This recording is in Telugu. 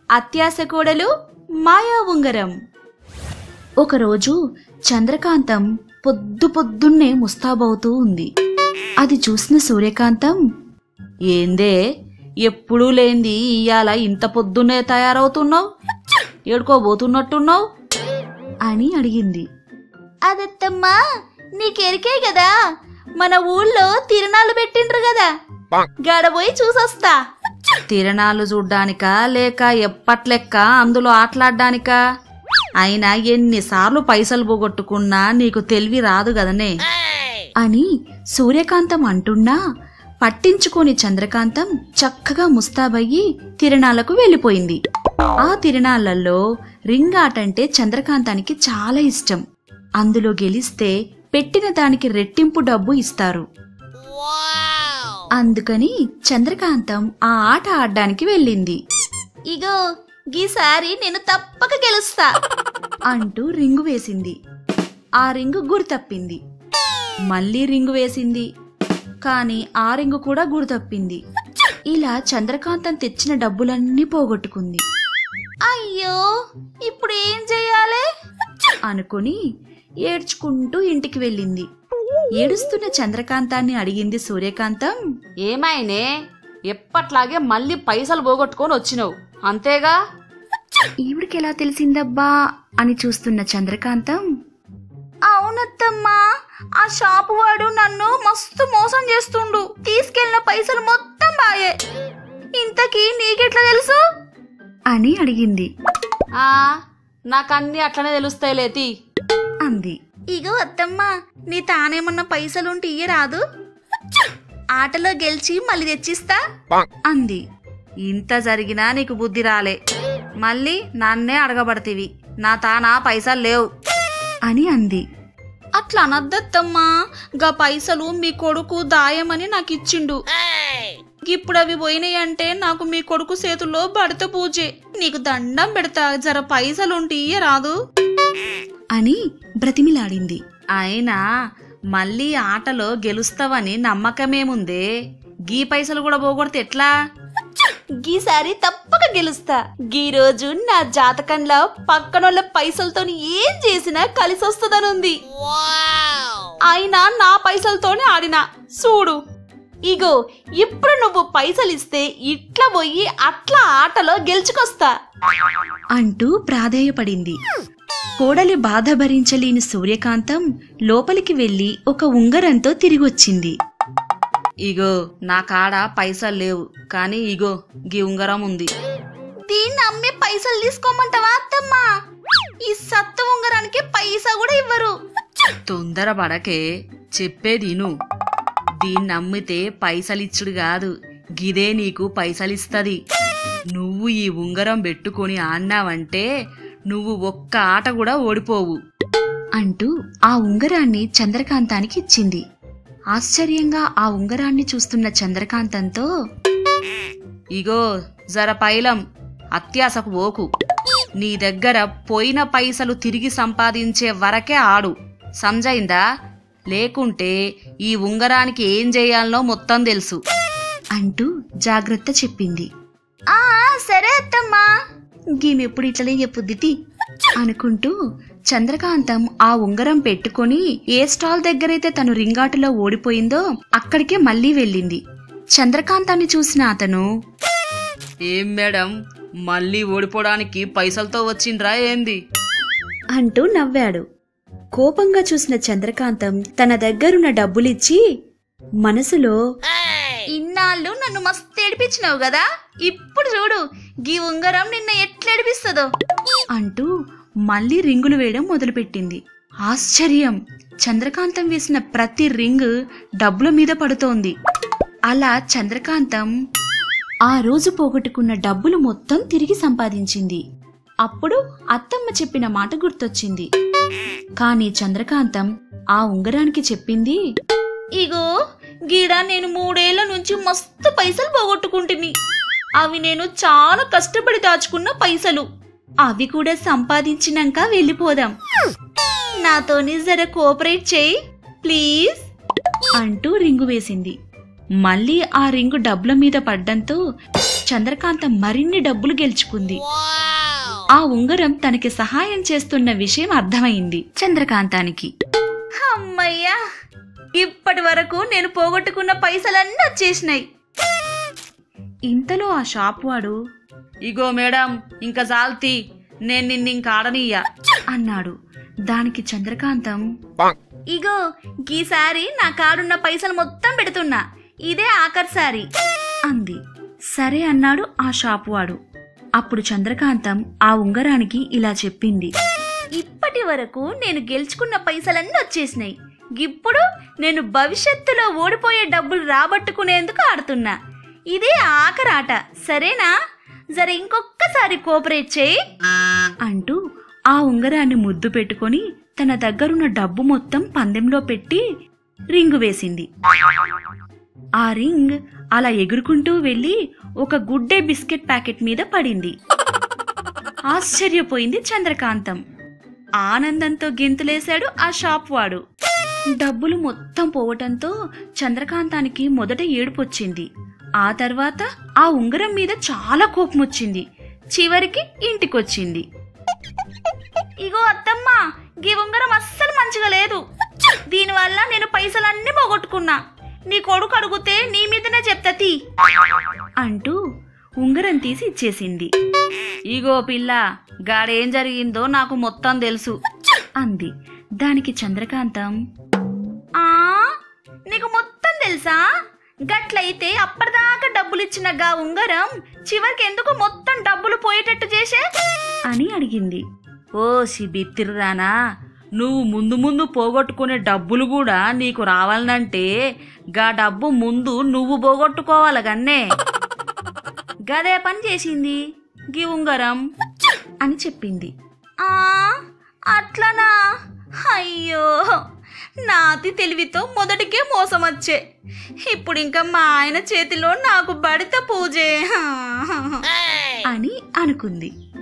అత్యాస కోడలు మాయా ఉంగరం ఒకరోజు చంద్రకాంతం పొద్దు పొద్దున్నే ముస్తాబవుతూ ఉంది అది చూసిన సూర్యకాంతం ఏందే ఎప్పుడూ లేంది ఇయ్యాల ఇంత పొద్దున్నే తయారవుతున్నావు ఏడుకోబోతున్నట్టున్నావు అని అడిగింది అదత్తమ్మా నీకెరికే కదా మన ఊళ్ళో తిరణాలు పెట్టిండ్రు కదా గడబోయి చూసొస్తా తిరణాలు చూడ్డానికా లేక ఎప్పట్లెక్క అందులో ఆటలాడ్డానికా అయినా ఎన్నిసార్లు పైసలు పోగొట్టుకున్నా నీకు తెలివి రాదు గదనే అని సూర్యకాంతం అంటున్నా పట్టించుకోని చంద్రకాంతం చక్కగా ముస్తాబయ్యి తిరణాలకు వెళ్ళిపోయింది ఆ తిరణాలలో రింగ్ ఆట అంటే చంద్రకాంతానికి చాలా ఇష్టం అందులో గెలిస్తే పెట్టిన దానికి రెట్టింపు డబ్బు ఇస్తారు అందుకని చంద్రకాంతం ఆ ఆట ఆడ్డానికి వెళ్ళింది ఇగో గీసారి నేను తప్పక గెలుస్తా అంటూ రింగు వేసింది ఆ రింగు గురితప్పింది మళ్ళీ రింగు వేసింది కాని ఆ రింగు కూడా గురితప్పింది ఇలా చంద్రకాంతం తెచ్చిన డబ్బులన్నీ పోగొట్టుకుంది అయ్యో ఇప్పుడు ఏం చెయ్యాలి అనుకుని ఏడ్చుకుంటూ ఇంటికి వెళ్ళింది ఏడుస్తున్న చంద్రకాంతాన్ని అడిగింది సూర్యకాంతం ఏమైనే ఎప్పట్లాగే మళ్ళీ పైసలు పోగొట్టుకొని వచ్చినావు అంతేగా ఈవిడికి ఎలా తెలిసిందబ్బా అని చూస్తున్న చంద్రకాంతం అవునత్తమ్మా ఆ షాపు వాడు నన్ను మస్తు మోసం చేస్తుండు తీసుకెళ్లిన పైసలు మొత్తం బాయే ఇంతకీ నీకెట్లా తెలుసు అని అడిగింది ఆ నాకన్నీ అట్లనే తెలుస్తాయి లేతి అంది ఇగో అత్తమ్మ నీ తానేమన్నా పైసలుంటే ఇయ్యరాదు ఆటలో గెలిచి మళ్ళీ తెచ్చిస్తా అంది ఇంత జరిగినా నీకు బుద్ధి రాలే మళ్ళీ నన్నే అడగబడతీవి నా తానా పైసలు లేవు అని అంది అట్లా అనద్దత్తమ్మా గా పైసలు మీ కొడుకు దాయమని నాకు ఇచ్చిండు ఇప్పుడు అవి పోయినాయంటే నాకు మీ కొడుకు చేతుల్లో బడత పూజే నీకు దండం పెడతా జర పైసలుంటే ఇయ్యరాదు అని బ్రతిమిలాడింది అయినా మళ్ళీ ఆటలో గెలుస్తావని నమ్మకమేముందే గీ పైసలు కూడా పోగొడితే ఎట్లా గీసారి తప్పక గెలుస్తా గీ రోజు నా జాతకంలో పక్కనోళ్ళ పైసలతో ఏం చేసినా కలిసి వస్తుందనుంది అయినా నా పైసలతోనే ఆడినా చూడు ఇగో ఇప్పుడు నువ్వు పైసలు ఇస్తే ఇట్లా పోయి అట్లా ఆటలో గెలుచుకొస్తా అంటూ ప్రాధేయపడింది కోడలి బాధ భరించలేని సూర్యకాంతం లోపలికి వెళ్లి ఒక ఉంగరంతో తిరిగొచ్చింది ఇగో నా కాడ పైసలు లేవు కానీ ఇగో గీ ఉంగరం ఉంది దీన్ని అమ్మి పైసలు తీసుకోమంటావా అత్తమ్మా ఈ సత్తు ఉంగరానికి పైసా కూడా ఇవ్వరు తొందరపడకే చెప్పేదిను దీన్ని అమ్మితే పైసలిచ్చుడు కాదు గిదే నీకు పైసలిస్తది నువ్వు ఈ ఉంగరం పెట్టుకొని ఆడినావంటే నువ్వు ఒక్క ఆట కూడా ఓడిపోవు అంటూ ఆ ఉంగరాన్ని చంద్రకాంతానికి ఇచ్చింది ఆశ్చర్యంగా ఆ ఉంగరాన్ని చూస్తున్న చంద్రకాంతంతో ఇగో జర పైలం అత్యాసకు పోకు నీ దగ్గర పోయిన పైసలు తిరిగి సంపాదించే వరకే ఆడు సంజైందా లేకుంటే ఈ ఉంగరానికి ఏం చేయాలనో మొత్తం తెలుసు అంటూ జాగ్రత్త చెప్పింది ఆ సరే అత్తమ్మా గీమెప్పుడు ఇట్లనే చెప్పుద్దితి అనుకుంటూ చంద్రకాంతం ఆ ఉంగరం పెట్టుకొని ఏ స్టాల్ దగ్గరైతే తను రింగాటులో ఓడిపోయిందో అక్కడికే మళ్ళీ వెళ్ళింది చంద్రకాంతాన్ని చూసిన అతను ఏం మేడం మళ్ళీ ఓడిపోవడానికి పైసలతో వచ్చిండ్రా ఏంది అంటూ నవ్వాడు కోపంగా చూసిన చంద్రకాంతం తన దగ్గరున్న డబ్బులిచ్చి మనసులో ఇన్నాళ్ళు నన్ను మస్తు ఏడిపించినావు కదా ఇప్పుడు చూడు గీ ఉంగరం నిన్న ఎట్లా ఏడిపిస్తుందో అంటూ మళ్ళీ రింగులు వేయడం మొదలుపెట్టింది ఆశ్చర్యం చంద్రకాంతం వేసిన ప్రతి రింగ్ డబ్బుల మీద పడుతోంది అలా చంద్రకాంతం ఆ రోజు పోగొట్టుకున్న డబ్బులు మొత్తం తిరిగి సంపాదించింది అప్పుడు అత్తమ్మ చెప్పిన మాట గుర్తొచ్చింది కాని చంద్రకాంతం ఆ ఉంగరానికి చెప్పింది ఇగో గీడ నేను మూడేళ్ల నుంచి మస్తు పైసలు పోగొట్టుకుంటుని అవి నేను చాలా కష్టపడి దాచుకున్న పైసలు అవి కూడా సంపాదించినాక వెళ్ళిపోదాం నాతోని జర కోఆపరేట్ చేయి ప్లీజ్ అంటూ రింగు వేసింది మళ్ళీ ఆ రింగు డబ్బుల మీద పడ్డంతో చంద్రకాంతం మరిన్ని డబ్బులు గెలుచుకుంది ఆ ఉంగరం తనకి సహాయం చేస్తున్న విషయం అర్థమైంది చంద్రకాంతానికి అమ్మయ్యా ఇప్పటి వరకు నేను పోగొట్టుకున్న పైసలన్నీ వచ్చేసినాయి ఇంతలో ఆ షాప్ వాడు ఇగో మేడం ఇంకా జాల్తి నేను నిన్ను ఇంకా ఆడనీయ అన్నాడు దానికి చంద్రకాంతం ఇగో గీసారి నా కాడున్న పైసలు మొత్తం పెడుతున్నా ఇదే ఆఖరిసారి అంది సరే అన్నాడు ఆ షాపు వాడు అప్పుడు చంద్రకాంతం ఆ ఉంగరానికి ఇలా చెప్పింది ఇప్పటి వరకు నేను గెలుచుకున్న పైసలన్నీ వచ్చేసినాయి ఇప్పుడు నేను భవిష్యత్తులో ఓడిపోయే డబ్బులు రాబట్టుకునేందుకు ఆడుతున్నా ఇదే ఆఖరాట సరేనా జర ఇంకొక్కసారి కోఆపరేట్ చేయి అంటూ ఆ ఉంగరాన్ని ముద్దు పెట్టుకొని తన దగ్గరున్న డబ్బు మొత్తం పందెంలో పెట్టి రింగు వేసింది ఆ రింగ్ అలా ఎగురుకుంటూ వెళ్ళి ఒక గుడ్డే బిస్కెట్ ప్యాకెట్ మీద పడింది ఆశ్చర్యపోయింది చంద్రకాంతం ఆనందంతో గెంతులేశాడు ఆ షాప్ వాడు డబ్బులు మొత్తం పోవటంతో చంద్రకాంతానికి మొదట ఏడుపొచ్చింది ఆ తర్వాత ఆ ఉంగరం మీద చాలా కోపం వచ్చింది చివరికి ఇంటికొచ్చింది ఇగో అత్తమ్మ గీ ఉంగరం అస్సలు మంచిగా లేదు దీనివల్ల నేను పైసలన్నీ పోగొట్టుకున్నా నీ కొడుకు అడిగితే నీ మీదనే చెప్తా తీ అంటూ ఉంగరం తీసి ఇచ్చేసింది ఇగో పిల్ల గాడేం జరిగిందో నాకు మొత్తం తెలుసు అంది దానికి చంద్రకాంతం ఆ నీకు మొత్తం తెలుసా గట్లయితే అప్పటిదాకా డబ్బులిచ్చిన గా ఉంగరం చివరికి ఎందుకు మొత్తం డబ్బులు పోయేటట్టు చేసే అని అడిగింది ఓ బిత్తిర్రానా నువ్వు ముందు ముందు పోగొట్టుకునే డబ్బులు కూడా నీకు రావాలంటే గా డబ్బు ముందు నువ్వు పోగొట్టుకోవాలి గన్నే గదే పని చేసింది గీ ఉంగరం అని చెప్పింది ఆ అట్లనా అయ్యో నాతి తెలివితో మొదటికే మోసం వచ్చే ఇప్పుడు ఇంకా మా ఆయన చేతిలో నాకు బడిత పూజే అని అనుకుంది